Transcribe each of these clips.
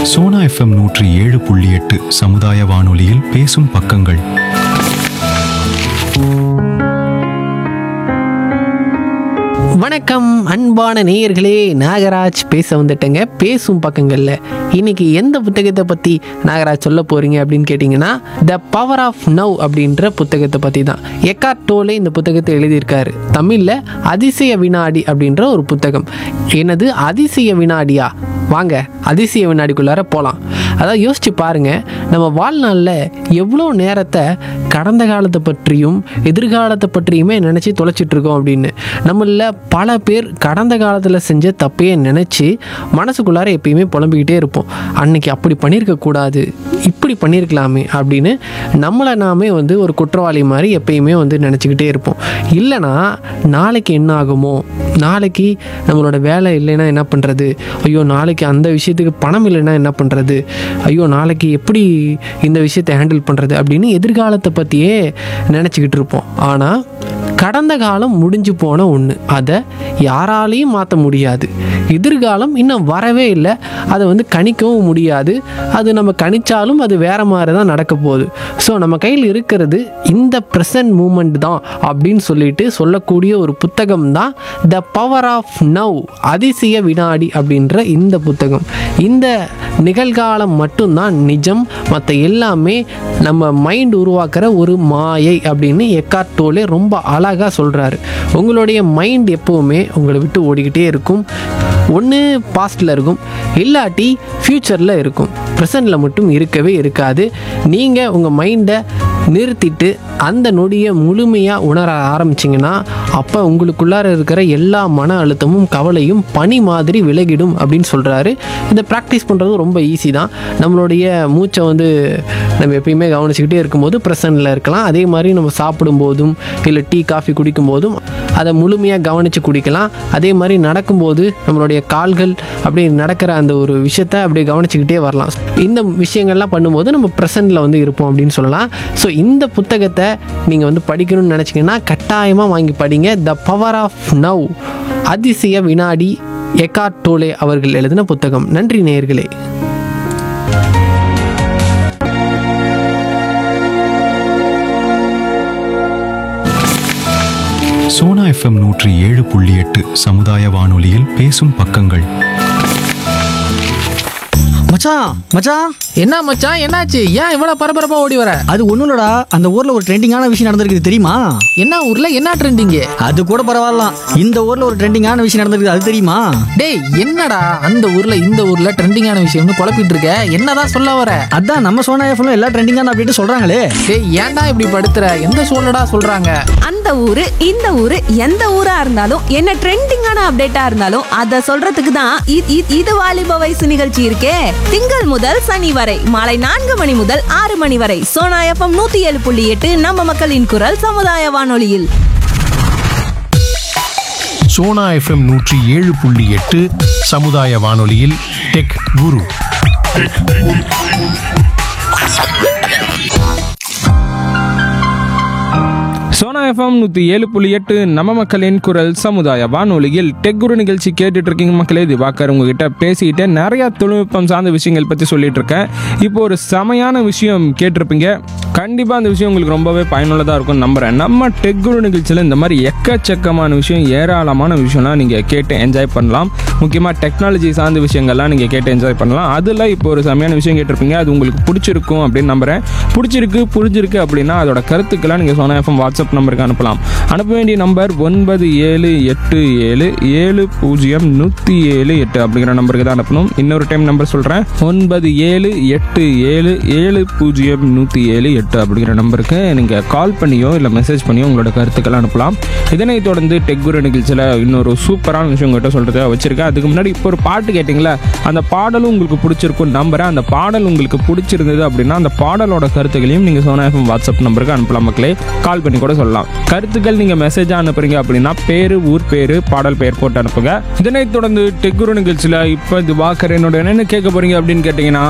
Sona FM நூற்றி ஏழு புள்ளி எட்டு சமுதாய வானொலியில் பேசும் பக்கங்கள் வணக்கம் அன்பான நேயர்களே நாகராஜ் பேச வந்துட்டேங்க பேசும் பக்கங்களில் இன்னைக்கு எந்த புத்தகத்தை பற்றி நாகராஜ் சொல்ல போறீங்க அப்படின்னு கேட்டிங்கன்னா த பவர் ஆஃப் நவ் அப்படின்ற புத்தகத்தை பற்றி தான் எக்கார்ட் டோலே இந்த புத்தகத்தை எழுதியிருக்காரு தமிழில் அதிசய வினாடி அப்படின்ற ஒரு புத்தகம் என்னது அதிசய வினாடியா வாங்க அதிசய வினாடிக்குள்ளார போகலாம் அதான் யோசிச்சு பாருங்க நம்ம வாழ்நாளில் எவ்வளோ நேரத்தை கடந்த காலத்தை பற்றியும் எதிர்காலத்தை பற்றியுமே நினச்சி தொலைச்சிட்டு இருக்கோம் அப்படின்னு நம்மள பல பேர் கடந்த காலத்தில் செஞ்ச தப்பையே நினச்சி மனசுக்குள்ளார எப்பயுமே புலம்பிக்கிட்டே இருப்போம் அன்னைக்கு அப்படி பண்ணியிருக்க கூடாது இப்படி பண்ணியிருக்கலாமே அப்படின்னு நம்மளை நாமே வந்து ஒரு குற்றவாளி மாதிரி எப்பயுமே வந்து நினச்சிக்கிட்டே இருப்போம் இல்லைனா நாளைக்கு என்ன ஆகுமோ நாளைக்கு நம்மளோட வேலை இல்லைன்னா என்ன பண்ணுறது ஐயோ நாளைக்கு அந்த விஷயத்துக்கு பணம் இல்லைன்னா என்ன பண்ணுறது ஐயோ நாளைக்கு எப்படி இந்த விஷயத்தை ஹேண்டில் பண்ணுறது அப்படின்னு எதிர்காலத்தை பற்றியே நினச்சிக்கிட்டு இருப்போம் ஆனால் கடந்த காலம் முடிஞ்சு போன ஒன்று அதை யாராலையும் மாற்ற முடியாது எதிர்காலம் இன்னும் வரவே இல்லை அதை வந்து கணிக்கவும் முடியாது அது நம்ம கணிச்சாலும் அது வேற மாதிரி தான் நடக்க போகுது ஸோ நம்ம கையில் இருக்கிறது இந்த ப்ரெசன்ட் மூமெண்ட் தான் அப்படின்னு சொல்லிட்டு சொல்லக்கூடிய ஒரு புத்தகம் தான் த பவர் ஆஃப் நவ் அதிசய வினாடி அப்படின்ற இந்த புத்தகம் இந்த நிகழ்காலம் மட்டும்தான் நிஜம் மற்ற எல்லாமே நம்ம மைண்ட் உருவாக்குற ஒரு மாயை அப்படின்னு எக்கார்ட் டோலே ரொம்ப அழகாக சொல்கிறாரு உங்களுடைய மைண்ட் எப்போவுமே உங்களை விட்டு ஓடிக்கிட்டே இருக்கும் ஒன்று பாஸ்டில் இருக்கும் இல்லாட்டி ஃப்யூச்சரில் இருக்கும் ப்ரெசண்டில் மட்டும் இருக்கவே இருக்காது நீங்கள் உங்கள் மைண்டை நிறுத்திட்டு அந்த நொடியை முழுமையாக உணர ஆரம்பிச்சிங்கன்னா அப்போ உங்களுக்குள்ளார இருக்கிற எல்லா மன அழுத்தமும் கவலையும் பனி மாதிரி விலகிடும் அப்படின்னு சொல்கிறாரு இதை ப்ராக்டிஸ் பண்ணுறது ரொம்ப ஈஸி தான் நம்மளுடைய மூச்சை வந்து நம்ம எப்பயுமே கவனிச்சுக்கிட்டே இருக்கும்போது ப்ரெசண்டில் இருக்கலாம் அதே மாதிரி நம்ம சாப்பிடும்போதும் இல்லை டீ காஃபி குடிக்கும்போதும் அதை முழுமையாக கவனித்து குடிக்கலாம் அதே மாதிரி நடக்கும்போது நம்மளுடைய கால்கள் அப்படி நடக்கிற அந்த ஒரு விஷயத்த அப்படியே கவனிச்சுக்கிட்டே வரலாம் இந்த விஷயங்கள்லாம் பண்ணும்போது நம்ம ப்ரெசண்டில் வந்து இருப்போம் அப்படின்னு சொல்லலாம் ஸோ இந்த புத்தகத்தை நீங்கள் வந்து படிக்கணும்னு நினச்சிங்கன்னா கட்டாயமாக வாங்கி படிங்க த பவர் ஆஃப் நவ் அதிசய வினாடி எக்கார்ட் டோலே அவர்கள் எழுதின புத்தகம் நன்றி நேயர்களே சோனா எஃப்எம் நூற்றி ஏழு புள்ளி எட்டு சமுதாய வானொலியில் பேசும் பக்கங்கள் மச்சான் மச்சான் என்ன மச்சான் என்னாச்சு ஏன் இவ்வளவு பரபரப்பா ஓடி வர அது ஒண்ணும் இல்லடா அந்த ஊர்ல ஒரு ட்ரெண்டிங்கான விஷயம் நடந்திருக்குது தெரியுமா என்ன ஊர்ல என்ன ட்ரெண்டிங்கு அது கூட பரவாயில்ல இந்த ஊர்ல ஒரு ட்ரெண்டிங்கான விஷயம் நடந்திருக்குது அது தெரியுமா டேய் என்னடா அந்த ஊர்ல இந்த ஊர்ல ட்ரெண்டிங்கான விஷயம்னு குழப்பிட்டு இருக்க என்னதான் சொல்ல வர அதான் நம்ம சோனா எஃப்ல எல்லா ட்ரெண்டிங்கான அப்படின்னு சொல்றாங்களே டேய் ஏன்டா இப்படி படுத்துற எந்த சூழலடா சொல்றாங்க அந்த ஊரு இந்த ஊரு எந்த ஊரா இருந்தாலும் என்ன ட்ரெண்டிங்கான அப்டேட்டா இருந்தாலும் அத சொல்றதுக்கு தான் இ- இ- இது வாலிப வயசு நிகழ்ச்சி இருக்கே திங்கள் முதல் சனி வரை மாலை நான்கு மணி முதல் ஆறு மணி வரை சோனா எஃப்எம் நூத்தி ஏழு புள்ளி எட்டு நம்ம மக்களின் குரல் சமுதாய வானொலியில் சோனா எஃப்எம் நூற்றி ஏழு புள்ளி எட்டு சமுதாய வானொலியில் டெக் குரு சோனா எஃப்எம் நூற்றி ஏழு புள்ளி எட்டு நம்ம மக்களின் குரல் சமுதாய வானொலியில் டெக் குரு நிகழ்ச்சி கேட்டுட்டு இருக்கீங்க மக்களே திவாகர் உங்ககிட்ட பேசிக்கிட்டு நிறைய தொழில்நுட்பம் சார்ந்த விஷயங்கள் பற்றி சொல்லிட்டு இருக்கேன் இப்போ ஒரு செமையான விஷயம் கேட்டிருப்பீங்க கண்டிப்பாக அந்த விஷயம் உங்களுக்கு ரொம்பவே பயனுள்ளதாக இருக்கும் நம்புறேன் நம்ம டெக் குரு நிகழ்ச்சியில் இந்த மாதிரி எக்கச்சக்கமான விஷயம் ஏராளமான விஷயம்லாம் நீங்கள் கேட்டு என்ஜாய் பண்ணலாம் முக்கியமாக டெக்னாலஜி சார்ந்த விஷயங்கள்லாம் நீங்கள் கேட்டு என்ஜாய் பண்ணலாம் அதில் இப்போ ஒரு செமையான விஷயம் கேட்டிருப்பீங்க அது உங்களுக்கு பிடிச்சிருக்கும் அப்படின்னு நம்புறேன் பிடிச்சிருக்கு புரிஞ்சிருக்கு அப்படின்னா அதோட கருத்துக்கெல்லாம் நீங்கள் சோனா எஃப்எம் வாட்ஸ்அப் நம்பருக்கு அனுப்பலாம் அனுப்ப வேண்டிய நம்பர் ஒன்பது ஏழு எட்டு ஏழு ஏழு பூஜ்ஜியம் நூற்றி ஏழு எட்டு அப்படிங்கிற நம்பருக்கு தான் அனுப்பணும் இன்னொரு டைம் நம்பர் சொல்கிறேன் ஒன்பது ஏழு எட்டு ஏழு ஏழு பூஜ்ஜியம் நூற்றி ஏழு எட்டு அப்படிங்கிற நம்பருக்கு நீங்கள் கால் பண்ணியோ இல்லை மெசேஜ் பண்ணியோ உங்களோட கருத்துக்களை அனுப்பலாம் இதனைத் தொடர்ந்து டெக்குரு நிகழ்ச்சியில் இன்னொரு சூப்பரான விஷயம் உங்கள்கிட்ட சொல்கிறத வச்சுருக்கேன் அதுக்கு முன்னாடி இப்போ ஒரு பாட்டு கேட்டிங்களா அந்த பாடலும் உங்களுக்கு பிடிச்சிருக்கும் நம்புறேன் அந்த பாடல் உங்களுக்கு பிடிச்சிருந்தது அப்படின்னா அந்த பாடலோட கருத்துக்களையும் நீங்கள் சோனா எஃப்எம் வாட்ஸ்அப் நம்பருக்கு அனுப்பலாம் மக்களே கால் பண்ணி கூட சொல்லலாம் கருத்துக்கள் நீங்கள் மெசேஜாக அனுப்புறீங்க அப்படின்னா பேர் ஊர் பேர் பாடல் பெயர் போட்டு அனுப்புங்க இதனைத் தொடர்ந்து டெக்குரு நிகழ்ச்சியில் இப்போ திவாகர் என்னோட என்னென்ன கேட்க போறீங்க அப்படின்னு கேட்டிங்கன்னா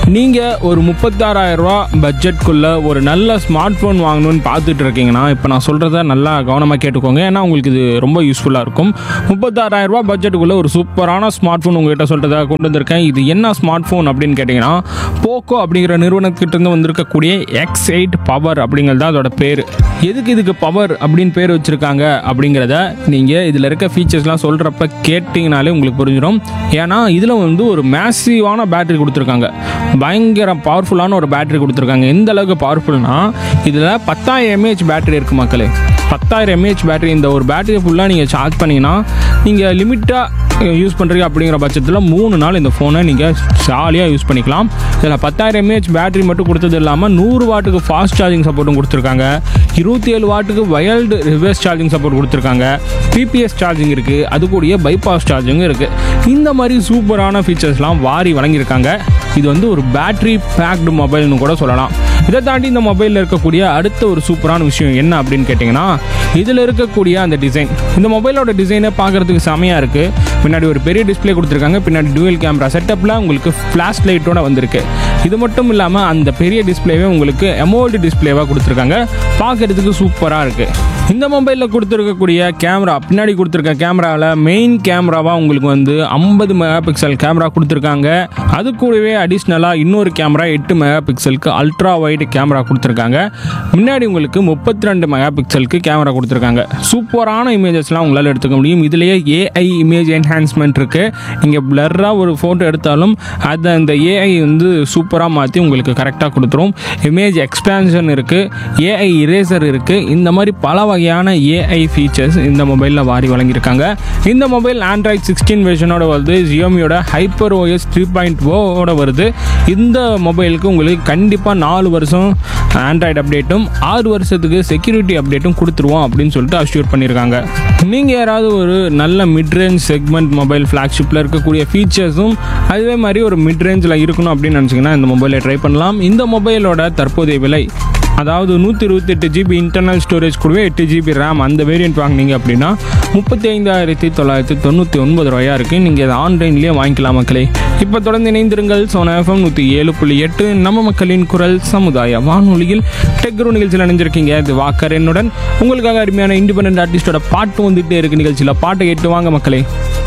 நீங்கள் ஒரு முப்பத்தாறாயிரம் ரூபா பட்ஜெட்குள்ள ஒரு நல்ல ஸ்மார்ட் ஃபோன் வாங்கணும்னு பார்த்துட்டு இருக்கீங்கன்னா இப்போ நான் சொல்கிறத நல்லா கவனமாக கேட்டுக்கோங்க ஏன்னா உங்களுக்கு இது ரொம்ப யூஸ்ஃபுல்லாக இருக்கும் முப்பத்தாறாயிரம் ரூபா பட்ஜெட்டுக்குள்ள ஒரு சூப்பரான ஸ்மார்ட் ஃபோன் உங்ககிட்ட சொல்கிறதா கொண்டு வந்திருக்கேன் இது என்ன ஸ்மார்ட் ஃபோன் அப்படின்னு கேட்டிங்கன்னா போக்கோ அப்படிங்கிற நிறுவனத்திலிருந்து வந்திருக்கக்கூடிய எக்ஸ் எயிட் பவர் அப்படிங்கிறது தான் அதோட பேர் எதுக்கு இதுக்கு பவர் அப்படின்னு பேர் வச்சுருக்காங்க அப்படிங்கிறத நீங்கள் இதில் இருக்க ஃபீச்சர்ஸ்லாம் சொல்கிறப்ப கேட்டிங்கனாலே உங்களுக்கு புரிஞ்சிடும் ஏன்னா இதில் வந்து ஒரு மேசிவான பேட்டரி கொடுத்துருக்காங்க பயங்கர பவர்ஃபுல்லான ஒரு பேட்டரி கொடுத்துருக்காங்க எந்த அளவுக்கு பவர்ஃபுல்னா இதில் பத்தாயிரம் எம்ஏஹெச் பேட்டரி இருக்குது மக்களே பத்தாயிரம் எம்ஏஹெச் பேட்டரி இந்த ஒரு பேட்டரியை ஃபுல்லாக நீங்கள் சார்ஜ் பண்ணிங்கன்னா நீங்கள் லிமிட்டாக யூஸ் பண்ணுறீங்க அப்படிங்கிற பட்சத்தில் மூணு நாள் இந்த ஃபோனை நீங்கள் ஜாலியாக யூஸ் பண்ணிக்கலாம் இதில் பத்தாயிரம் எம்ஏஹெச் பேட்டரி மட்டும் கொடுத்தது இல்லாமல் நூறு வாட்டுக்கு ஃபாஸ்ட் சார்ஜிங் சப்போர்ட்டும் கொடுத்துருக்காங்க இருபத்தி ஏழு வாட்டுக்கு வைல்டு ரிவர்ஸ் சார்ஜிங் சப்போர்ட் கொடுத்துருக்காங்க பிபிஎஸ் சார்ஜிங் இருக்குது அது கூடயே பைபாஸ் சார்ஜிங்கும் இருக்குது இந்த மாதிரி சூப்பரான ஃபீச்சர்ஸ்லாம் வாரி வழங்கியிருக்காங்க இது வந்து ஒரு பேட்டரி பேக்டு மொபைல்னு கூட சொல்லலாம் இதை தாண்டி இந்த மொபைலில் இருக்கக்கூடிய அடுத்த ஒரு சூப்பரான விஷயம் என்ன அப்படின்னு கேட்டிங்கன்னா இதில் இருக்கக்கூடிய அந்த டிசைன் இந்த மொபைலோட டிசைனை பார்க்குறதுக்கு செமையாக இருக்குது பின்னாடி ஒரு பெரிய டிஸ்ப்ளே கொடுத்துருக்காங்க பின்னாடி டூயல் கேமரா செட்டப்பில் உங்களுக்கு ஃப்ளாஷ் லைட்டோட வந்திருக்கு இது மட்டும் இல்லாமல் அந்த பெரிய டிஸ்ப்ளேவே உங்களுக்கு எமோல்டு டிஸ்ப்ளேவாக கொடுத்துருக்காங்க பார்க்குறதுக்கு சூப்பராக இருக்குது இந்த மொபைலில் கொடுத்துருக்கக்கூடிய கேமரா பின்னாடி கொடுத்துருக்க கேமராவில் மெயின் கேமராவாக உங்களுக்கு வந்து ஐம்பது மெகா பிக்சல் கேமரா கொடுத்துருக்காங்க அது கூடவே அடிஷ்னலாக இன்னொரு கேமரா எட்டு மெகா பிக்சலுக்கு அல்ட்ரா வைட் கேமரா கொடுத்துருக்காங்க முன்னாடி உங்களுக்கு முப்பத்தி ரெண்டு மெகா பிக்சலுக்கு கேமரா கொடுத்துருக்காங்க சூப்பரான இமேஜஸ்லாம் உங்களால் எடுத்துக்க முடியும் இதுலேயே ஏஐ இமேஜ் என்ஹான்ஸ்மெண்ட் இருக்குது நீங்கள் பிளர்ராக ஒரு ஃபோட்டோ எடுத்தாலும் அதை அந்த ஏஐ வந்து சூப்பராக மாற்றி உங்களுக்கு கரெக்டாக கொடுத்துரும் இமேஜ் எக்ஸ்பேன்ஷன் இருக்குது ஏஐ இரேசர் இருக்குது இந்த மாதிரி பல வகையான ஏஐ ஃபீச்சர்ஸ் இந்த மொபைலில் வாரி வழங்கியிருக்காங்க இந்த மொபைல் ஆண்ட்ராய்ட் சிக்ஸ்டீன் வெர்ஷனோட வருது ஜியோமியோட ஹைப்பர் ஓஎஸ் த்ரீ பாயிண்ட் ஓட வருது இந்த மொபைலுக்கு உங்களுக்கு கண்டிப்பாக நாலு வருஷம் ஆண்ட்ராய்டு அப்டேட்டும் ஆறு வருஷத்துக்கு செக்யூரிட்டி அப்டேட்டும் கொடுத்துருவோம் அப்படின்னு சொல்லிட்டு அஷ்யூர் பண்ணியிருக்காங்க நீங்கள் யாராவது ஒரு நல்ல மிட்ரேஞ்ச் செக்மெண்ட் மொபைல் ஃப்ளாக்ஷிப்பில் இருக்கக்கூடிய ஃபீச்சர்ஸும் அதுவே மாதிரி ஒரு மிட்ரேஞ்சில் இருக்கணும் அப்படின்னு நினச்சிங்கன்னா இந்த மொபைலை ட்ரை பண்ணலாம் இந்த மொபைலோட தற்போதைய விலை அதாவது நூற்றி இருபத்தெட்டு ஜிபி இன்டர்னல் ஸ்டோரேஜ் கூடவே எட்டு ஜிபி ரேம் அந்த வேரியன்ட் வாங்குனீங்க அப்படின்னா முப்பத்தி ஐந்தாயிரத்தி தொள்ளாயிரத்தி தொண்ணூற்றி ஒன்பது ரூபாயா இருக்குது நீங்கள் இதை ஆன்லைன்லேயே வாங்கிக்கலாம் மக்களே இப்போ தொடர்ந்து இணைந்திருங்கள் சோனா எஃப்எம் நூற்றி ஏழு புள்ளி எட்டு நம்ம மக்களின் குரல் சமுதாய வானொலியில் டெக்ரு நிகழ்ச்சியில் இணைஞ்சிருக்கீங்க இது வாக்கர் என்னுடன் உங்களுக்காக அருமையான இண்டிபெண்டன்ட் ஆர்டிஸ்டோட பாட்டு வந்துகிட்டே இருக்கு நிகழ்ச்சியில் பாட்டை கேட்டு வாங்க மக்களே